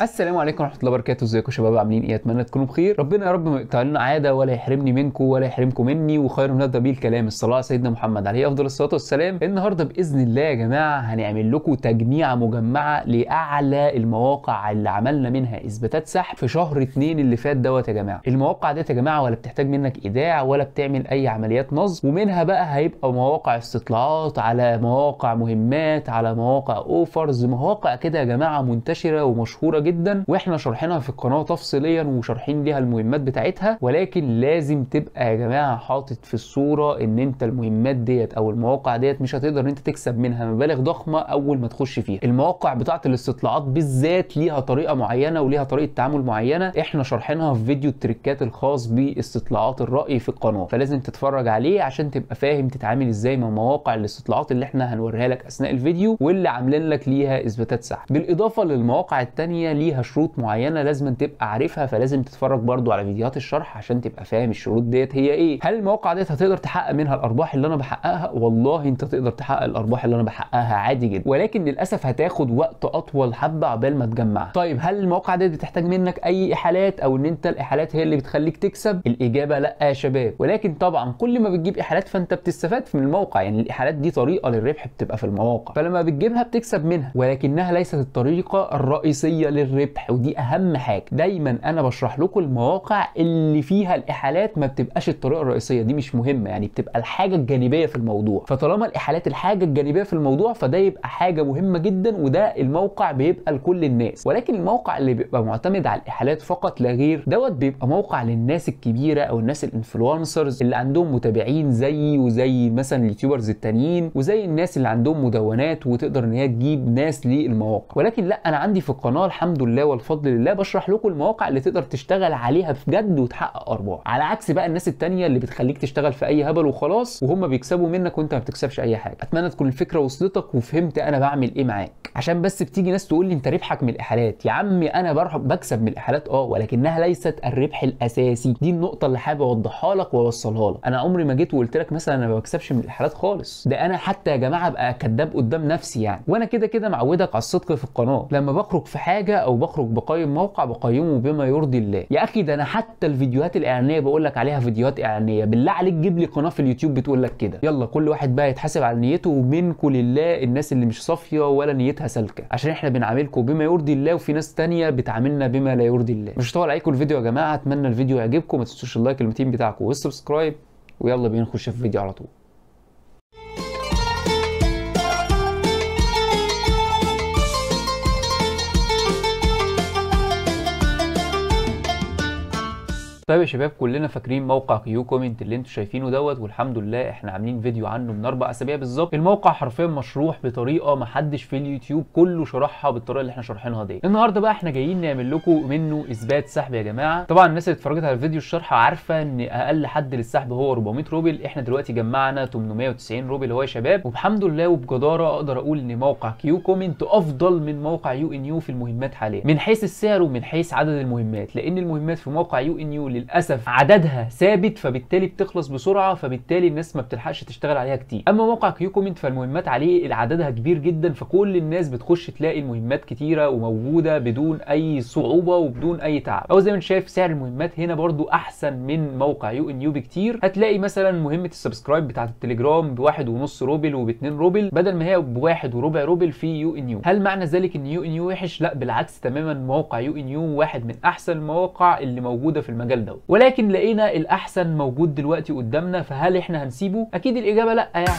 السلام عليكم ورحمه الله وبركاته ازيكم يا شباب عاملين ايه اتمنى تكونوا بخير ربنا يا رب ما يقطع لنا عاده ولا يحرمني منكم ولا يحرمكم مني وخير من نبدا بيه الكلام الصلاه على سيدنا محمد عليه افضل الصلاه والسلام النهارده باذن الله يا جماعه هنعمل لكم تجميعه مجمعه لاعلى المواقع اللي عملنا منها اثباتات سحب في شهر اتنين اللي فات دوت يا جماعه المواقع ديت يا جماعه ولا بتحتاج منك ايداع ولا بتعمل اي عمليات نصب ومنها بقى هيبقى مواقع استطلاعات على مواقع مهمات على مواقع اوفرز مواقع كده يا جماعه منتشره ومشهوره جدا واحنا شارحينها في القناه تفصيليا وشارحين ليها المهمات بتاعتها ولكن لازم تبقى يا جماعه حاطط في الصوره ان انت المهمات ديت او المواقع ديت مش هتقدر ان انت تكسب منها مبالغ ضخمه اول ما تخش فيها المواقع بتاعه الاستطلاعات بالذات ليها طريقه معينه وليها طريقه تعامل معينه احنا شارحينها في فيديو التريكات الخاص باستطلاعات الراي في القناه فلازم تتفرج عليه عشان تبقى فاهم تتعامل ازاي مع مواقع الاستطلاعات اللي احنا هنوريها لك اثناء الفيديو واللي عاملين لك ليها اثباتات سحب بالاضافه للمواقع التانية ليها شروط معينه لازم تبقى عارفها فلازم تتفرج برضو على فيديوهات الشرح عشان تبقى فاهم الشروط ديت هي ايه هل المواقع ديت هتقدر تحقق منها الارباح اللي انا بحققها والله انت تقدر تحقق الارباح اللي انا بحققها عادي جدا ولكن للاسف هتاخد وقت اطول حبه عقبال ما تجمعها طيب هل المواقع ديت بتحتاج منك اي احالات او ان انت الاحالات هي اللي بتخليك تكسب الاجابه لا يا شباب ولكن طبعا كل ما بتجيب احالات فانت بتستفاد من الموقع يعني الاحالات دي طريقه للربح بتبقى في المواقع فلما بتجيبها بتكسب منها ولكنها ليست الطريقه الرئيسيه للربح ودي اهم حاجه دايما انا بشرح لكم المواقع اللي فيها الاحالات ما بتبقاش الطريقه الرئيسيه دي مش مهمه يعني بتبقى الحاجه الجانبيه في الموضوع فطالما الاحالات الحاجه الجانبيه في الموضوع فده يبقى حاجه مهمه جدا وده الموقع بيبقى لكل الناس ولكن الموقع اللي بيبقى معتمد على الاحالات فقط لا غير دوت بيبقى موقع للناس الكبيره او الناس الانفلونسرز اللي عندهم متابعين زيي وزي مثلا اليوتيوبرز التانيين وزي الناس اللي عندهم مدونات وتقدر ان هي تجيب ناس للمواقع ولكن لا انا عندي في القناه الحمد لله والفضل لله بشرح لكم المواقع اللي تقدر تشتغل عليها بجد وتحقق ارباح على عكس بقى الناس التانية اللي بتخليك تشتغل في اي هبل وخلاص وهم بيكسبوا منك وانت ما بتكسبش اي حاجه اتمنى تكون الفكره وصلتك وفهمت انا بعمل ايه معاك عشان بس بتيجي ناس تقول لي انت ربحك من الاحالات يا عمي انا بروح بكسب من الاحالات اه ولكنها ليست الربح الاساسي دي النقطه اللي حابب اوضحها لك واوصلها لك انا عمري ما جيت وقلت لك مثلا انا ما بكسبش من الاحالات خالص ده انا حتى يا جماعه ابقى كذاب قدام نفسي يعني وانا كده كده معودك على الصدق في القناه لما بخرج في حاجه او بخرج بقيم موقع بقيمه بما يرضي الله يا اخي ده انا حتى الفيديوهات الاعلانيه بقول لك عليها فيديوهات اعلانيه بالله عليك جيب لي قناه في اليوتيوب بتقول لك كده يلا كل واحد بقى يتحاسب على نيته ومنكم لله الناس اللي مش صافيه ولا نيتها سالكه عشان احنا بنعاملكم بما يرضي الله وفي ناس تانية بتعاملنا بما لا يرضي الله مش هطول عليكم الفيديو يا جماعه اتمنى الفيديو يعجبكم ما تنسوش اللايك المتين بتاعكم والسبسكرايب ويلا بينا نخش في الفيديو على طول طيب يا شباب كلنا فاكرين موقع كيو كومنت اللي انتوا شايفينه دوت والحمد لله احنا عاملين فيديو عنه من اربع اسابيع بالظبط الموقع حرفيا مشروح بطريقه ما حدش في اليوتيوب كله شرحها بالطريقه اللي احنا شارحينها دي النهارده بقى احنا جايين نعمل لكم منه اثبات سحب يا جماعه طبعا الناس اللي اتفرجت على فيديو الشرح عارفه ان اقل حد للسحب هو 400 روبل احنا دلوقتي جمعنا 890 روبل هو يا شباب وبحمد الله وبجداره اقدر اقول ان موقع كيو كومنت افضل من موقع يو ان يو في المهمات حاليا من حيث السعر ومن حيث عدد المهمات لان المهمات في موقع يو ان يو للاسف عدد عددها ثابت فبالتالي بتخلص بسرعه فبالتالي الناس ما بتلحقش تشتغل عليها كتير اما موقع كيو كومنت فالمهمات عليه عددها كبير جدا فكل الناس بتخش تلاقي المهمات كتيره وموجوده بدون اي صعوبه وبدون اي تعب او زي ما انت شايف سعر المهمات هنا برضو احسن من موقع يو ان يو بكتير هتلاقي مثلا مهمه السبسكرايب بتاعه التليجرام بواحد ونص روبل وباتنين روبل بدل ما هي بواحد وربع روبل في يو ان يو هل معنى ذلك ان يو ان يو وحش لا بالعكس تماما موقع يو ان يو واحد من احسن المواقع اللي موجوده في المجال ده ولكن لقينا الاحسن موجود دلوقتي قدامنا فهل احنا هنسيبه اكيد الاجابه لا يعني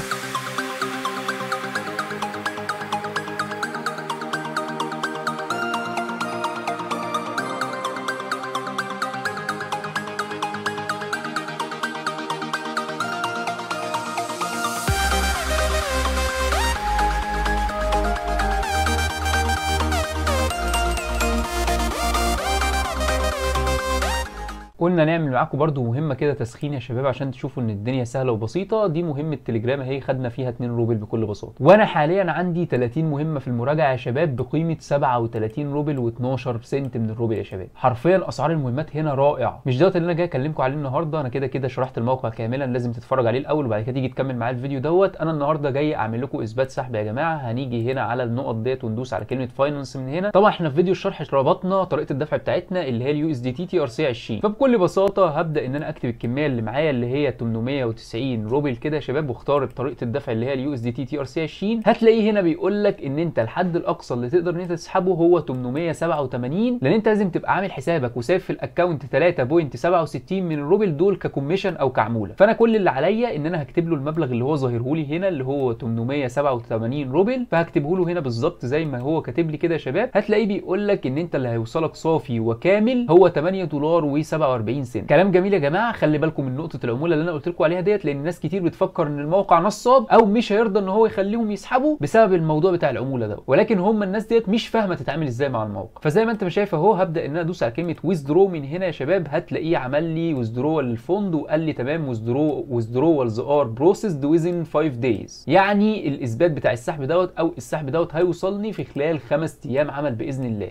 قلنا نعمل معاكم برضو مهمه كده تسخين يا شباب عشان تشوفوا ان الدنيا سهله وبسيطه دي مهمه تليجرام اهي خدنا فيها 2 روبل بكل بساطه وانا حاليا عندي 30 مهمه في المراجعه يا شباب بقيمه 37 روبل و12 سنت من الروبل يا شباب حرفيا اسعار المهمات هنا رائع مش دوت اللي انا جاي اكلمكم عليه النهارده انا كده كده شرحت الموقع كاملا لازم تتفرج عليه الاول وبعد كده تيجي تكمل معايا الفيديو دوت انا النهارده جاي اعمل لكم اثبات سحب يا جماعه هنيجي هنا على النقط ديت وندوس على كلمه فاينانس من هنا طبعا احنا في فيديو الشرح ربطنا طريقه الدفع بتاعتنا اللي هي اليو اس دي تي تي ار سي 20 فبكل بساطه هبدا ان انا اكتب الكميه اللي معايا اللي هي 890 روبل كده يا شباب واختار طريقه الدفع اللي هي اليو اس دي تي تي ار سي 20 هتلاقيه هنا بيقول لك ان انت الحد الاقصى اللي تقدر ان انت تسحبه هو 887 لان انت لازم تبقى عامل حسابك وسايب في الاكونت 3.67 من الروبل دول ككوميشن او كعموله فانا كل اللي عليا ان انا هكتب له المبلغ اللي هو ظاهره لي هنا اللي هو 887 روبل فهكتبه له هنا بالظبط زي ما هو كاتب لي كده يا شباب هتلاقيه بيقول لك ان انت اللي هيوصلك صافي وكامل هو 8 دولار و47 سنت كلام جميل يا جماعه خلي بالكم من نقطه العموله اللي انا قلت لكم عليها ديت لان ناس كتير بتفكر ان الموقع نصاب او مش هيرضى ان هو يخليهم يسحبوا بسبب الموضوع بتاع العموله ده ولكن هم الناس ديت مش فاهمه تتعامل ازاي مع الموقع فزي ما انت شايف اهو هبدا ان انا ادوس على كلمه ويزدرو من هنا يا شباب هتلاقيه عمل لي ويزدرو للفند وقال لي تمام ويزدرو ويزدرولز ار بروسيسد ويزن 5 دايز يعني الاثبات بتاع السحب دوت او السحب دوت هيوصلني في خلال خمس ايام عمل باذن الله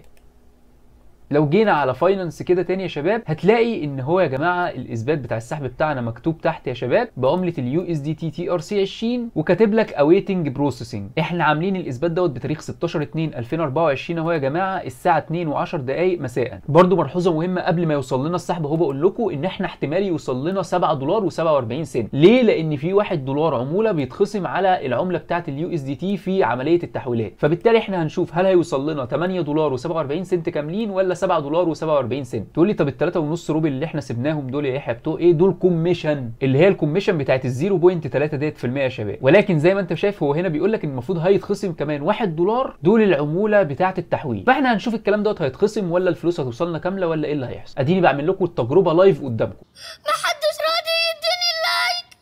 لو جينا على فاينانس كده تاني يا شباب هتلاقي ان هو يا جماعه الاثبات بتاع السحب بتاعنا مكتوب تحت يا شباب بعمله اليو اس دي تي تي ار سي 20 وكاتب لك اويتنج بروسيسنج احنا عاملين الاثبات دوت بتاريخ 16 2 2024 اهو يا جماعه الساعه 2 و10 دقائق مساء برده ملحوظه مهمه قبل ما يوصل لنا السحب اهو بقول لكم ان احنا احتمال يوصل لنا 7 دولار و47 سنت ليه لان في 1 دولار عموله بيتخصم على العمله بتاعه اليو اس دي تي في عمليه التحويلات فبالتالي احنا هنشوف هل هيوصل لنا 8 دولار و47 سنت كاملين ولا 7 دولار و47 سنت تقول لي طب ال 3.5 روبل اللي احنا سبناهم دول يا يحيى بتوع ايه دول كوميشن اللي هي الكوميشن بتاعت ال 0.3 ديت في المية يا شباب ولكن زي ما انت شايف هو هنا بيقول لك ان المفروض هيتخصم كمان 1 دولار دول العموله بتاعت التحويل فاحنا هنشوف الكلام دوت هيتخصم ولا الفلوس هتوصل لنا كامله ولا ايه اللي هيحصل اديني بعمل لكم التجربه لايف قدامكم ما حدش راضي يديني اللايك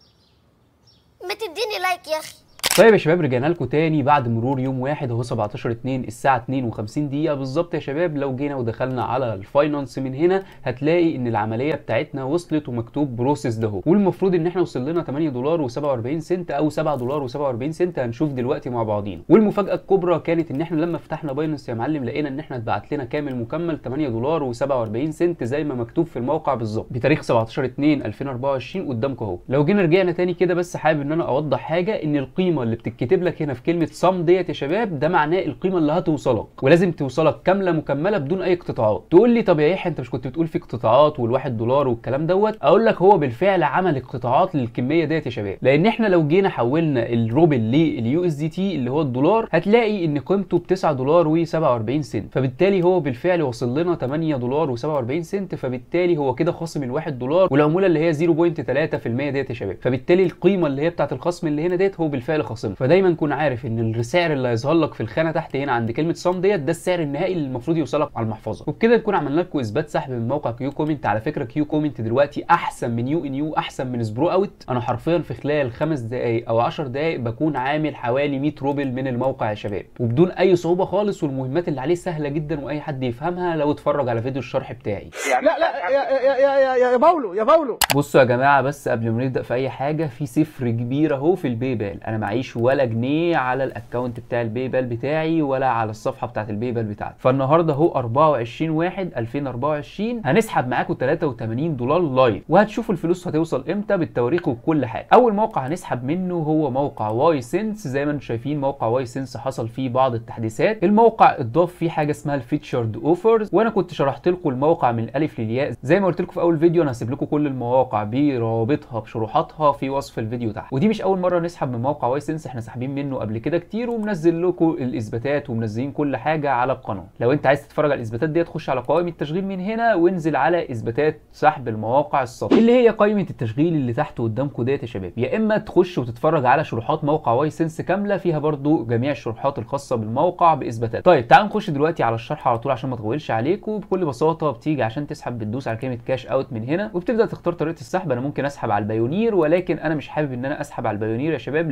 ما تديني لايك يا اخي طيب يا شباب رجعنا لكم تاني بعد مرور يوم واحد اهو 17 2 الساعه 52 دقيقه بالظبط يا شباب لو جينا ودخلنا على الفاينانس من هنا هتلاقي ان العمليه بتاعتنا وصلت ومكتوب بروسيس ده اهو والمفروض ان احنا وصل لنا 8 دولار و47 سنت او 7 دولار و47 سنت هنشوف دلوقتي مع بعضينا والمفاجاه الكبرى كانت ان احنا لما فتحنا باينانس يا معلم لقينا ان احنا اتبعت لنا كامل مكمل 8 دولار و47 سنت زي ما مكتوب في الموقع بالظبط بتاريخ 17 2 2024 قدامكم اهو لو جينا رجعنا تاني كده بس حابب ان انا اوضح حاجه ان القيمه اللي بتتكتب لك هنا في كلمه صم ديت يا شباب ده معناه القيمه اللي هتوصلك ولازم توصلك كامله مكمله بدون اي اقتطاعات تقول لي طب يا يحيى انت مش كنت بتقول في اقتطاعات والواحد دولار والكلام دوت اقول لك هو بالفعل عمل اقتطاعات للكميه ديت يا شباب لان احنا لو جينا حولنا الروبل لليو اس دي تي اللي هو الدولار هتلاقي ان قيمته ب 9 دولار و47 سنت فبالتالي هو بالفعل وصل لنا 8 دولار و47 سنت فبالتالي هو كده خاصم ال1 دولار والعموله اللي هي 0.3% ديت يا شباب فبالتالي القيمه اللي هي بتاعت الخصم اللي هنا ديت هو بالفعل خاصمها فدايما كون عارف ان السعر اللي هيظهر لك في الخانه تحت هنا عند كلمه صم ديت ده السعر النهائي اللي المفروض يوصلك على المحفظه وبكده نكون عملنا لكم اثبات سحب من موقع كيو كومنت على فكره كيو كومنت دلوقتي احسن من يو ان يو احسن من سبرو اوت انا حرفيا في خلال خمس دقائق او 10 دقائق بكون عامل حوالي 100 روبل من الموقع يا شباب وبدون اي صعوبه خالص والمهمات اللي عليه سهله جدا واي حد يفهمها لو اتفرج على فيديو الشرح بتاعي لا لا يا يا يا يا يا, يا باولو يا باولو بصوا يا جماعه بس قبل ما نبدا في اي حاجه في صفر كبير اهو في الباي بال انا معيش ولا جنيه على الاكونت بتاع الباي بال بتاعي ولا على الصفحه بتاعت الباي بال بتاعتي فالنهارده اهو 24 1 2024 هنسحب معاكم 83 دولار لايف وهتشوفوا الفلوس هتوصل امتى بالتواريخ وبكل حاجه اول موقع هنسحب منه هو موقع واي سنس زي ما انتم شايفين موقع واي سنس حصل فيه بعض التحديثات الموقع اتضاف فيه حاجه اسمها الفيتشرد اوفرز وانا كنت شرحت لكم الموقع من الالف للياء زي ما قلت لكم في اول فيديو انا هسيب لكم كل المواقع بروابطها بشروحاتها في وصف الفيديو تحت ودي مش اول مره نسحب من موقع واي سنس احنا ساحبين منه قبل كده كتير ومنزل لكم الاثباتات ومنزلين كل حاجه على القناه لو انت عايز تتفرج على الاثباتات دي تخش على قوائم التشغيل من هنا وانزل على اثباتات سحب المواقع السطح اللي هي قائمه التشغيل اللي تحت قدامكم ديت يا شباب يا اما تخش وتتفرج على شروحات موقع واي سنس كامله فيها برضو جميع الشروحات الخاصه بالموقع باثباتات طيب تعالوا نخش دلوقتي على الشرح على طول عشان ما اطولش عليكم بكل بساطه بتيجي عشان تسحب بتدوس على كلمه كاش اوت من هنا وبتبدا تختار طريقه السحب انا ممكن اسحب على البايونير ولكن انا مش حابب ان انا اسحب على البايونير يا شباب لان البايونير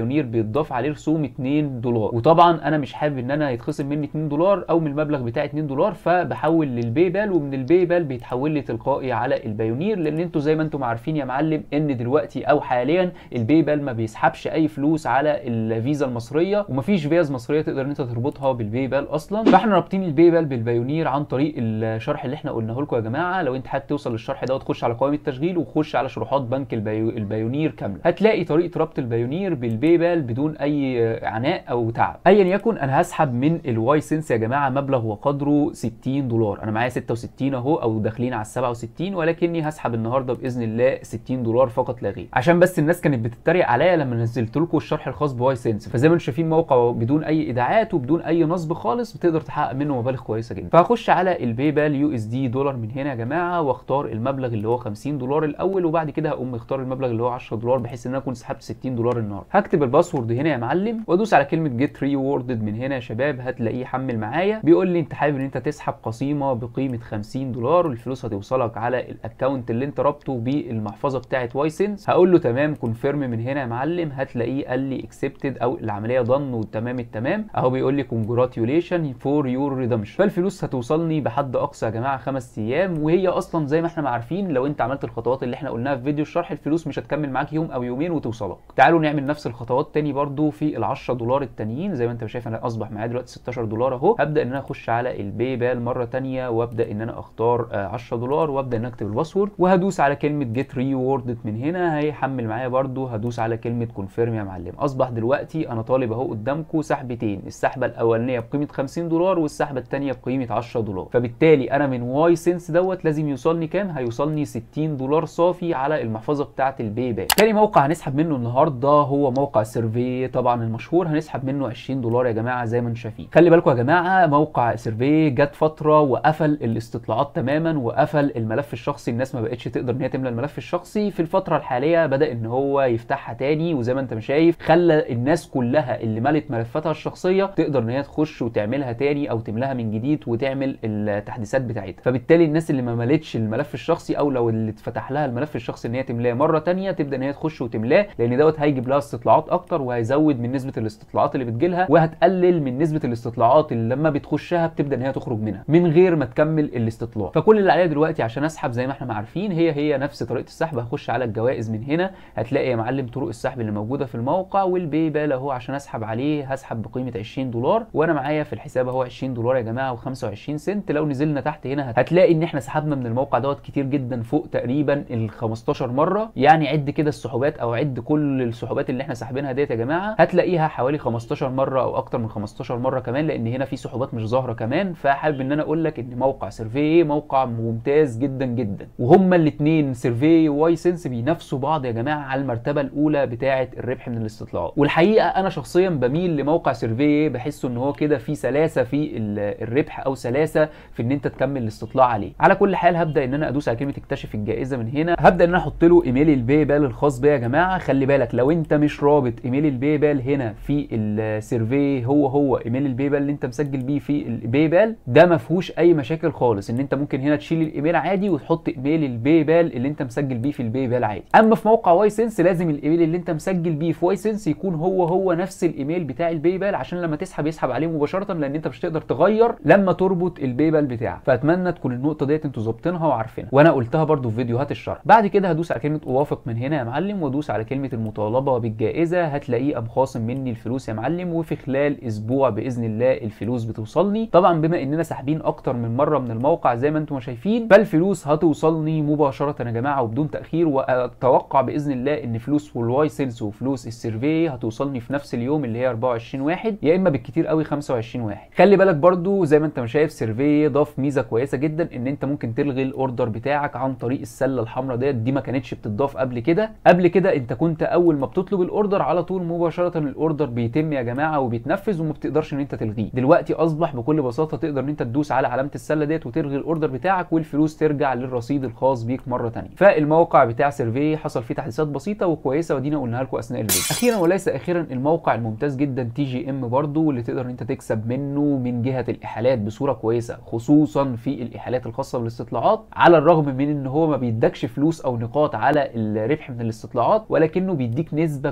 البايونير بيتضاف عليه رسوم 2 دولار وطبعا انا مش حابب ان انا يتخصم مني 2 دولار او من المبلغ بتاعي 2 دولار فبحول للباي بال ومن الباي بال بيتحول لي تلقائي على البايونير لان انتوا زي ما انتم عارفين يا معلم ان دلوقتي او حاليا الباي بال ما بيسحبش اي فلوس على الفيزا المصريه ومفيش فيز مصريه تقدر ان انت تربطها بالباي بال اصلا فاحنا رابطين الباي بال بالبايونير عن طريق الشرح اللي احنا قلناه لكم يا جماعه لو انت حابب توصل للشرح ده تخش على قوائم التشغيل وخش على شروحات بنك البايو... البايونير كامله هتلاقي طريقه ربط البايونير بالباي بال بدون اي عناء او تعب ايا يكن انا هسحب من الواي سنس يا جماعه مبلغ وقدره 60 دولار انا معايا 66 اهو او داخلين على ال 67 ولكني هسحب النهارده باذن الله 60 دولار فقط لا غير عشان بس الناس كانت بتتريق عليا لما نزلت لكم الشرح الخاص بواي سنس فزي ما انتم شايفين موقع بدون اي ايداعات وبدون اي نصب خالص بتقدر تحقق منه مبالغ كويسه جدا فهخش على الباي بال يو اس دي دولار من هنا يا جماعه واختار المبلغ اللي هو 50 دولار الاول وبعد كده هقوم مختار المبلغ اللي هو 10 دولار بحيث ان انا اكون سحبت 60 دولار النهارده هكتب الباسورد هنا يا معلم وادوس على كلمه جيت ريوردد من هنا يا شباب هتلاقيه حمل معايا بيقول لي انت حابب ان انت تسحب قسيمه بقيمه 50 دولار والفلوس هتوصلك على الاكونت اللي انت رابطه بالمحفظه بتاعه واي سنس هقول له تمام كونفيرم من هنا يا معلم هتلاقيه قال لي اكسبتد او العمليه ضن وتمام التمام اهو بيقول لي كونجراتيوليشن فور يور ريدمشن فالفلوس هتوصلني بحد اقصى يا جماعه خمس ايام وهي اصلا زي ما احنا ما عارفين لو انت عملت الخطوات اللي احنا قلناها في فيديو الشرح الفلوس مش هتكمل معاك يوم او يومين وتوصلك تعالوا نعمل نفس الخطوات تاني برضو في ال 10 دولار التانيين زي ما انت شايف انا اصبح معايا دلوقتي 16 دولار اهو هبدا ان انا اخش على الباي بال مره تانية وابدا ان انا اختار 10 دولار وابدا ان اكتب الباسورد وهدوس على كلمه جيت ريوردد من هنا هيحمل معايا برضو هدوس على كلمه كونفيرم يا معلم اصبح دلوقتي انا طالب اهو قدامكم سحبتين السحبه الاولانيه بقيمه 50 دولار والسحبه الثانيه بقيمه 10 دولار فبالتالي انا من واي سنس دوت لازم يوصلني كام هيوصلني 60 دولار صافي على المحفظه بتاعه الباي بال تاني موقع هنسحب منه النهارده هو موقع سيرفي طبعا المشهور هنسحب منه 20 دولار يا جماعه زي ما انتم شايفين خلي بالكم يا جماعه موقع سيرفي جت فتره وقفل الاستطلاعات تماما وقفل الملف الشخصي الناس ما بقتش تقدر ان هي تملى الملف الشخصي في الفتره الحاليه بدا ان هو يفتحها تاني وزي ما انت شايف خلى الناس كلها اللي ملت ملفاتها الشخصيه تقدر ان هي تخش وتعملها تاني او تملاها من جديد وتعمل التحديثات بتاعتها فبالتالي الناس اللي ما ملتش الملف الشخصي او لو اللي اتفتح لها الملف الشخصي ان هي تملاه مره تانية تبدا ان هي تخش وتملاه لان دوت هيجيب لها استطلاعات اكتر وهيزود من نسبه الاستطلاعات اللي بتجيلها وهتقلل من نسبه الاستطلاعات اللي لما بتخشها بتبدا ان هي تخرج منها من غير ما تكمل الاستطلاع فكل اللي عليها دلوقتي عشان اسحب زي ما احنا ما عارفين هي هي نفس طريقه السحب هخش على الجوائز من هنا هتلاقي يا معلم طرق السحب اللي موجوده في الموقع والباي بال اهو عشان اسحب عليه هسحب بقيمه 20 دولار وانا معايا في الحساب اهو 20 دولار يا جماعه و25 سنت لو نزلنا تحت هنا هتلاقي ان احنا سحبنا من الموقع دوت كتير جدا فوق تقريبا ال 15 مره يعني عد كده السحوبات او عد كل السحوبات اللي احنا ساحبينها ديت يا جماعه هتلاقيها حوالي 15 مره او اكتر من 15 مره كمان لان هنا في سحوبات مش ظاهره كمان فحابب ان انا اقول لك ان موقع سيرفي موقع ممتاز جدا جدا وهما الاثنين سيرفي واي سنس بينافسوا بعض يا جماعه على المرتبه الاولى بتاعه الربح من الاستطلاعات والحقيقه انا شخصيا بميل لموقع سيرفي بحسه ان هو كده في سلاسه في الربح او سلاسه في ان انت تكمل الاستطلاع عليه على كل حال هبدا ان انا ادوس على كلمه اكتشف الجائزه من هنا هبدا ان انا احط له ايميل الباي بال الخاص بيا يا جماعه خلي بالك لو انت مش رابط ايميل الباي بال هنا في السيرفي هو هو ايميل الباي بال اللي انت مسجل بيه في الباي بال ده ما فيهوش اي مشاكل خالص ان انت ممكن هنا تشيل الايميل عادي وتحط ايميل الباي بال اللي انت مسجل بيه في الباي بال عادي اما في موقع واي سنس لازم الايميل اللي انت مسجل بيه في واي سنس يكون هو هو نفس الايميل بتاع الباي بال عشان لما تسحب يسحب عليه مباشره لان انت مش هتقدر تغير لما تربط الباي بال بتاعك فاتمنى تكون النقطه ديت انتوا ظابطينها وعارفينها وانا قلتها برده في فيديوهات الشرح بعد كده هدوس على كلمه اوافق من هنا يا معلم وادوس على كلمه المطالبه بالجائزه هتلاقيه قام خاصم مني الفلوس يا معلم وفي خلال اسبوع باذن الله الفلوس بتوصلني طبعا بما اننا ساحبين اكتر من مره من الموقع زي ما انتم شايفين فالفلوس هتوصلني مباشره يا جماعه وبدون تاخير واتوقع باذن الله ان فلوس والواي سيلز وفلوس السيرفي هتوصلني في نفس اليوم اللي هي 24 واحد يا اما بالكتير قوي 25 واحد خلي بالك برضو زي ما انت شايف سيرفي ضاف ميزه كويسه جدا ان انت ممكن تلغي الاوردر بتاعك عن طريق السله الحمراء ديت دي ما كانتش بتضاف قبل كده قبل كده انت كنت اول ما بتطلب الاوردر على طول مباشره الاوردر بيتم يا جماعه وبيتنفذ وما بتقدرش ان انت تلغيه دلوقتي اصبح بكل بساطه تقدر ان انت تدوس على علامه السله ديت وتلغي الاوردر بتاعك والفلوس ترجع للرصيد الخاص بيك مره ثانيه فالموقع بتاع سيرفي حصل فيه تحديثات بسيطه وكويسه ودينا قلناها لكم اثناء الفيديو اخيرا وليس اخيرا الموقع الممتاز جدا تي جي ام برضو واللي تقدر ان انت تكسب منه من جهه الاحالات بصوره كويسه خصوصا في الاحالات الخاصه بالاستطلاعات على الرغم من ان هو ما بيدكش فلوس او نقاط على الربح من الاستطلاعات ولكنه بيديك نسبه كويسه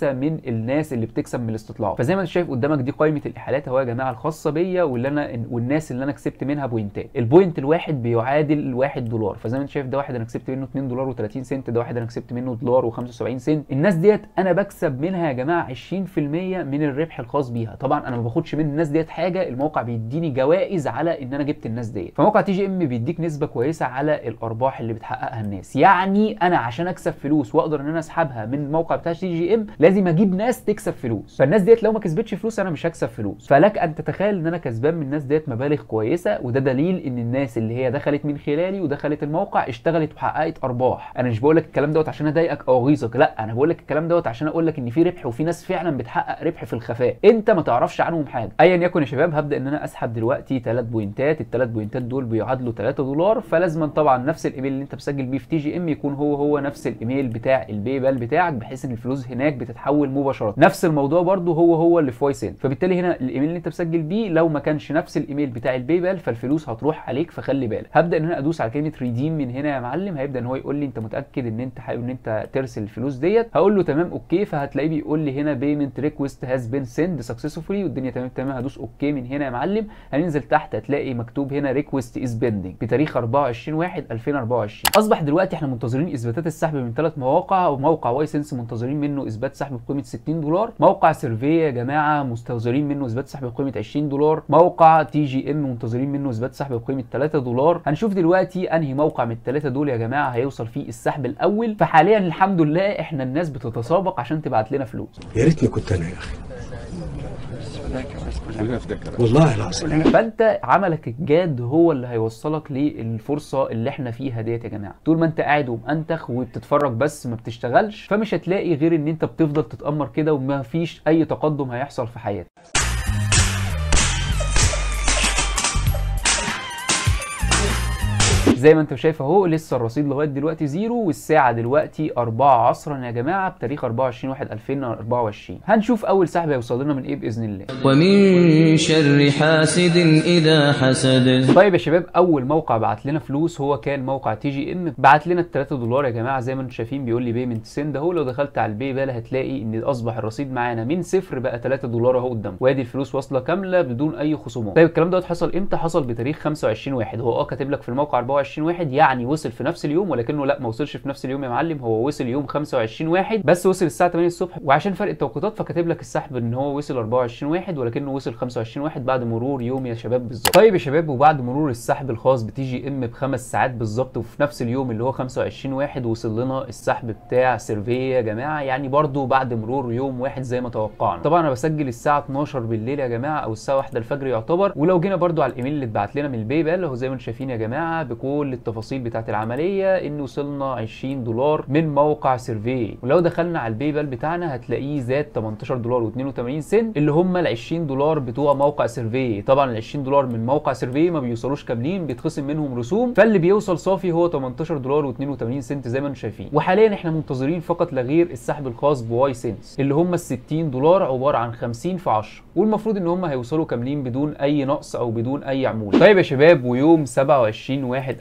كويسه من الناس اللي بتكسب من الاستطلاع فزي ما انت شايف قدامك دي قائمه الاحالات اهو يا جماعه الخاصه بيا واللي انا والناس اللي انا كسبت منها بوينتات البوينت الواحد بيعادل 1 دولار فزي ما انت شايف ده واحد انا كسبت منه 2 دولار و30 سنت ده واحد انا كسبت منه دولار و75 سنت الناس ديت انا بكسب منها يا جماعه 20% من الربح الخاص بيها طبعا انا ما باخدش من الناس ديت حاجه الموقع بيديني جوائز على ان انا جبت الناس ديت فموقع تي جي ام بيديك نسبه كويسه على الارباح اللي بتحققها الناس يعني انا عشان اكسب فلوس واقدر ان انا اسحبها من الموقع بتاع تي جي ام لازم اجيب ناس تكسب فلوس فالناس ديت لو ما كسبتش فلوس انا مش هكسب فلوس فلك ان تتخيل ان انا كسبان من الناس ديت مبالغ كويسه وده دليل ان الناس اللي هي دخلت من خلالي ودخلت الموقع اشتغلت وحققت ارباح انا مش بقول لك الكلام دوت عشان اضايقك او اغيظك لا انا بقول لك الكلام دوت عشان اقول لك ان في ربح وفي ناس فعلا بتحقق ربح في الخفاء انت ما تعرفش عنهم حاجه ايا يكن يا شباب هبدا ان انا اسحب دلوقتي 3 بوينتات الثلاث بوينتات دول بيعادلوا 3 دولار فلازما طبعا نفس الايميل اللي انت مسجل بيه في تي جي ام يكون هو هو نفس الايميل بتاع الباي بال بتاعك بحيث ان الفلوس هناك بتتحول مباشره نفس الموضوع برده هو هو اللي في وايسن فبالتالي هنا الايميل اللي انت مسجل بيه لو ما كانش نفس الايميل بتاع الباي بال فالفلوس هتروح عليك فخلي بالك هبدا ان انا ادوس على كلمه ريديم من هنا يا معلم هيبدا ان هو يقول لي انت متاكد ان انت حابب ان انت ترسل الفلوس ديت هقول له تمام اوكي فهتلاقيه بيقول لي هنا بيمنت ريكويست هاز بين سند سكسسفولي والدنيا تمام تمام هدوس اوكي من هنا يا معلم هننزل تحت هتلاقي مكتوب هنا ريكويست از بيندنج بتاريخ 24 1 2024 اصبح دلوقتي احنا منتظرين اثباتات السحب من ثلاث مواقع وموقع واي سنس منتظرين منه اثبات سحب بقيمه 60 دولار موقع سيرفي يا جماعه مستنظرين منه اثبات سحب بقيمه 20 دولار موقع تي جي ام منتظرين منه اثبات سحب بقيمه 3 دولار هنشوف دلوقتي انهي موقع من الثلاثه دول يا جماعه هيوصل فيه السحب الاول فحاليا الحمد لله احنا الناس بتتسابق عشان تبعت لنا فلوس يا ريتني كنت انا يا اخي والله العظيم فانت عملك الجاد هو اللي هيوصلك للفرصه اللي احنا فيها ديت يا جماعه طول ما انت قاعد ومأنتخ وبتتفرج بس ما بتشتغلش فمش هتلاقي غير ان انت بتفضل تتأمر كده وما فيش اي تقدم هيحصل في حياتك زي ما انت شايف اهو لسه الرصيد لغايه دلوقتي زيرو والساعه دلوقتي 4 عصرا يا جماعه بتاريخ 24 1 2024 هنشوف اول سحب هيوصل لنا من ايه باذن الله ومن شر حاسد إذا حسد طيب يا شباب اول موقع بعت لنا فلوس هو كان موقع تي جي ام بعت لنا ال 3 دولار يا جماعه زي ما انتم شايفين بيقول لي بيمنت سند اهو لو دخلت على الباي بال هتلاقي ان اصبح الرصيد معانا من صفر بقى 3 دولار اهو قدام وادي الفلوس واصله كامله بدون اي خصومات طيب الكلام دوت حصل امتى حصل بتاريخ 25 واحد هو اه كاتب لك في الموقع 24 واحد يعني وصل في نفس اليوم ولكنه لا ما وصلش في نفس اليوم يا معلم هو وصل يوم 25 واحد بس وصل الساعه 8 الصبح وعشان فرق التوقيتات فكاتب لك السحب ان هو وصل 24 واحد ولكنه وصل 25 واحد بعد مرور يوم يا شباب بالظبط طيب يا شباب وبعد مرور السحب الخاص بتي جي ام بخمس ساعات بالظبط وفي نفس اليوم اللي هو 25 واحد وصل لنا السحب بتاع سيرفي يا جماعه يعني برضو بعد مرور يوم واحد زي ما توقعنا طبعا انا بسجل الساعه 12 بالليل يا جماعه او الساعه 1 الفجر يعتبر ولو جينا برضو على الايميل اللي اتبعت لنا من الباي بال اهو زي ما انتم شايفين يا جماعه بكل التفاصيل بتاعت العمليه ان وصلنا 20 دولار من موقع سيرفي ولو دخلنا على الباي بال بتاعنا هتلاقيه زاد 18 دولار و82 سنت اللي هم ال 20 دولار بتوع موقع سيرفي طبعا ال 20 دولار من موقع سيرفي ما بيوصلوش كاملين بيتخصم منهم رسوم فاللي بيوصل صافي هو 18 دولار و82 سنت زي ما انتم شايفين وحاليا احنا منتظرين فقط لا غير السحب الخاص بواي سنس اللي هم ال 60 دولار عباره عن 50 في 10 والمفروض ان هم هيوصلوا كاملين بدون اي نقص او بدون اي عموله طيب يا شباب ويوم 27 1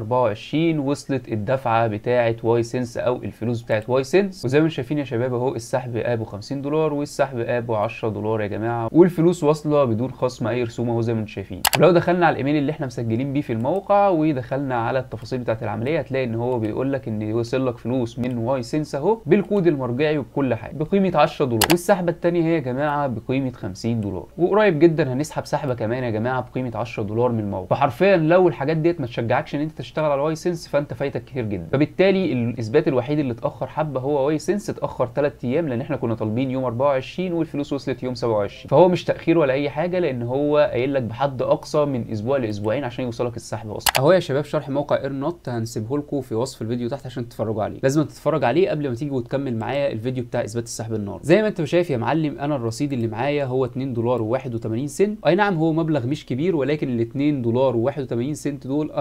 2024 وصلت الدفعه بتاعه واي سنس او الفلوس بتاعه واي سنس وزي ما انتم شايفين يا شباب اهو السحب ابو 50 دولار والسحب ابو 10 دولار يا جماعه والفلوس واصله بدون خصم اي رسوم اهو زي ما انتم شايفين ولو دخلنا على الايميل اللي احنا مسجلين بيه في الموقع ودخلنا على التفاصيل بتاعه العمليه هتلاقي ان هو بيقول لك ان وصل لك فلوس من واي سنس اهو بالكود المرجعي وبكل حاجه بقيمه 10 دولار والسحبه الثانيه هي يا جماعه بقيمه 50 دولار وقريب جدا هنسحب سحبه كمان يا جماعه بقيمه 10 دولار من الموقع فحرفيا لو الحاجات ديت ما تشجعكش ان انت تشتغل على واي سنس فانت فايتك كتير جدا فبالتالي الاثبات الوحيد اللي اتاخر حبه هو واي سنس اتاخر 3 ايام لان احنا كنا طالبين يوم 24 والفلوس وصلت يوم 27 فهو مش تاخير ولا اي حاجه لان هو قايل لك بحد اقصى من اسبوع لاسبوعين عشان يوصلك السحب اصلا اهو يا شباب شرح موقع اير نوت هنسيبه لكم في وصف الفيديو تحت عشان تتفرجوا عليه لازم تتفرج عليه قبل ما تيجي وتكمل معايا الفيديو بتاع اثبات السحب النهارده زي ما انت شايف يا معلم انا الرصيد اللي معايا هو 2 دولار و81 سنت اي نعم هو مبلغ مش كبير ولكن ال 2 دولار و81 سنت دول انا حصل